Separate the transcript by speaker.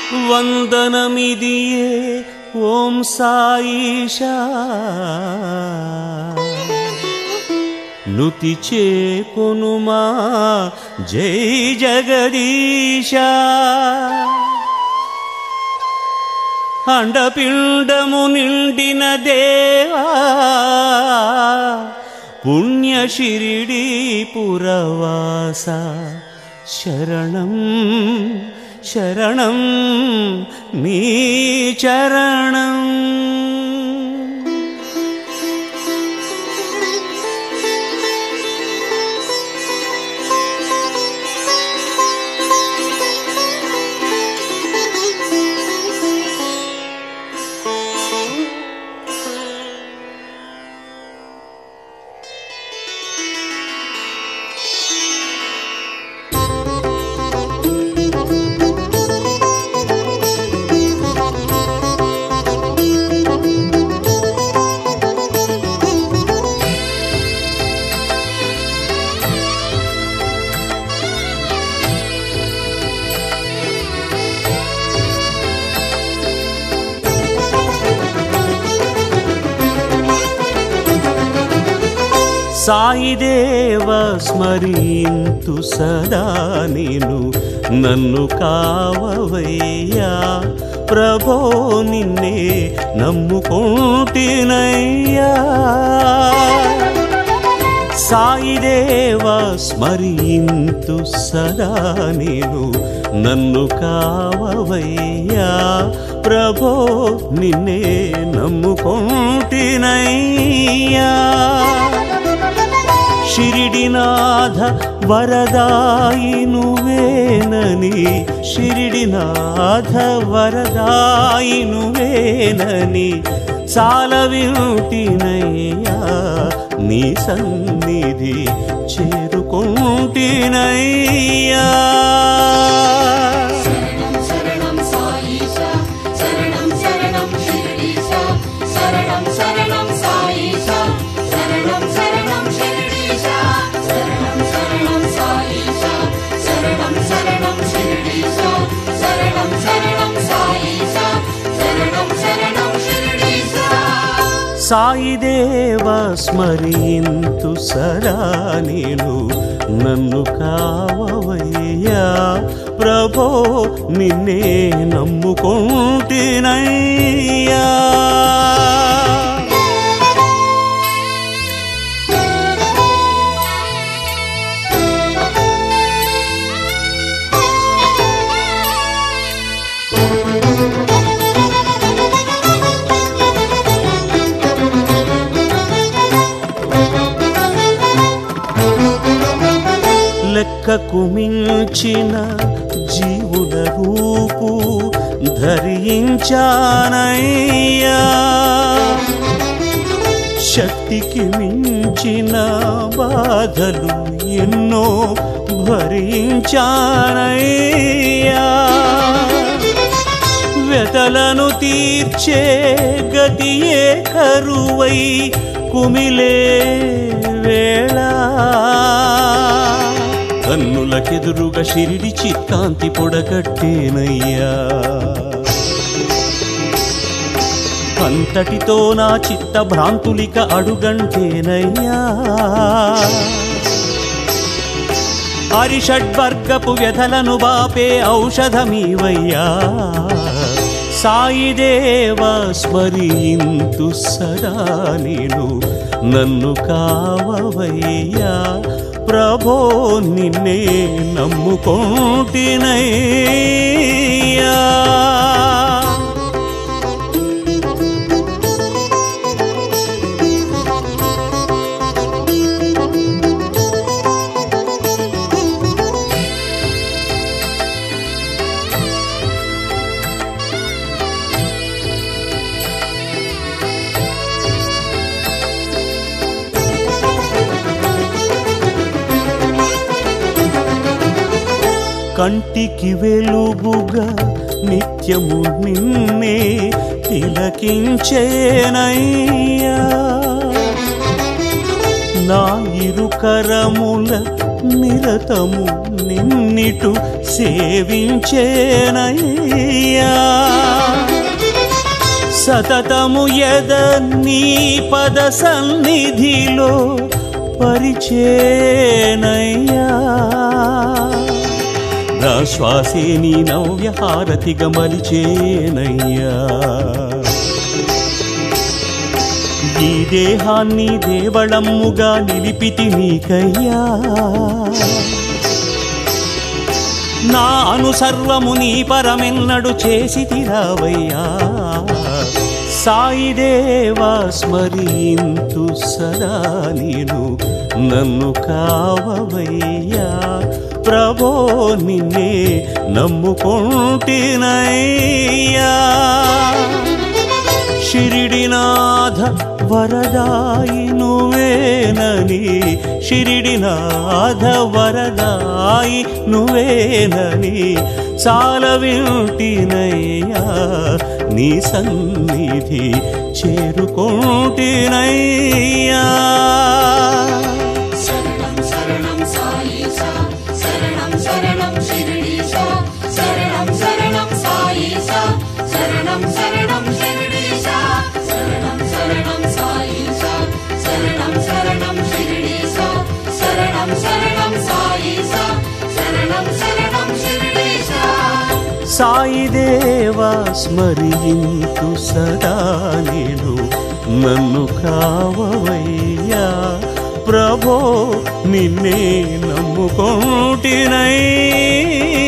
Speaker 1: వందనమిదియే ఓం సాయిషా నుతి చేకొనుమా జై జగదీశా అండపిండము నిండిన దేవా పుణ్య షిరిడి పురవాస శరణం శరణం నీ చరణం సాయిదేవ స్మరింతు సదా నేను నన్ను కావవయ్యా ప్రభో నిన్నే నమ్ముకుంటినయ్యా సాయిదేవ స్మరింతు సదా నేను నన్ను కావవయ్యా ప్రభో నిన్నే నమ్ముకుంటినయ్యా షిరిడినాథ వరదాయి నువ్వేనని షిరిడినాథ వరదాయి నువ్వేనని చాలవింటినయ్యా నీ సన్నిధి చేరుకుంటినయ్యా
Speaker 2: శరణం శరణం సాయిషా శరణం శరణం షిరిడీశా శరణం శరణం సాయిషా శరణం శరణం షిరిడీశా శరణం శరణం సాయిషా శరణం శరణం షిరిడీశా శరణం శరణం సాయిషా శరణం శరణం షిరిడీశా
Speaker 1: సాయిదేవ స్మరింతు సదా నేను నన్ను కావవయ్యా ప్రభో నిన్నే నమ్ముకుంటినయ్యా లెక్కకు మించిన జీవుల రూపు ధరించానయ్యా శక్తికి మించిన బాధలు ఎన్నో భరించానయ్యా వ్యతలను తీర్చే గతియే కరువై కుమిలే వేళ కన్నులకెదురుగా షిరిడి చిత్కాంతి పొడగట్టేనయ్యా అంతటితో నా చిత్త భ్రాంతులిక అడుగంటేనయ్యా హరిషడ్వర్గపు వ్యధలను బాపే ఔషధమీవయ్యా సాయిదేవ స్మరింతు సదా నేను నన్ను కావవయ్యా ప్రభో నిన్నే నమ్ముకోటినయ్యా కంటికి వెలుగుగా నిత్యము నిన్నే తిలకించేనయ్యా నా ఇరుకరముల నిరతము నిన్నిటు సేవించేనయ్యా సతతము ఎద నీ పద సన్నిధిలో పరిచేనయ్యా నా శ్వాసే నీ నవ్యహారతిగా మలిచేనయ్యా ఈ దేహాన్ని దేవళమ్ముగా నిలిపితి నీకయ్యా నాను సర్వము నీ పరమెన్నడు చేసి తిరావయ్యా సాయిదేవా స్మరింతు సదా నేను నన్ను కావవయ్యా ప్రభో నిన్నే నమ్ముకుంటినయ్యా షిరిడినాథ వరదాయి నువ్వేనని షిరిడినాథ వరదాయి నువ్వేనని చాలా వింటినయ్యా నీ సన్నిధి చేరుకుంటినయ్యా
Speaker 2: శరణం శరణం సాయిషా శరణం శరణం శిరిడీశా శరణం శరణం సాయిషా శరణం శరణం శిరిడీశా శరణం శరణం సాయిషా శరణం శరణం శిరిడీశా శరణం శరణం సాయిషా శరణం శరణం శిరిడీశా
Speaker 1: సాయిదేవా స్మరింతు సదా నేను నన్ను కావవయ్యా ప్రభో నిన్నే నమ్ముకుంటినయ్యా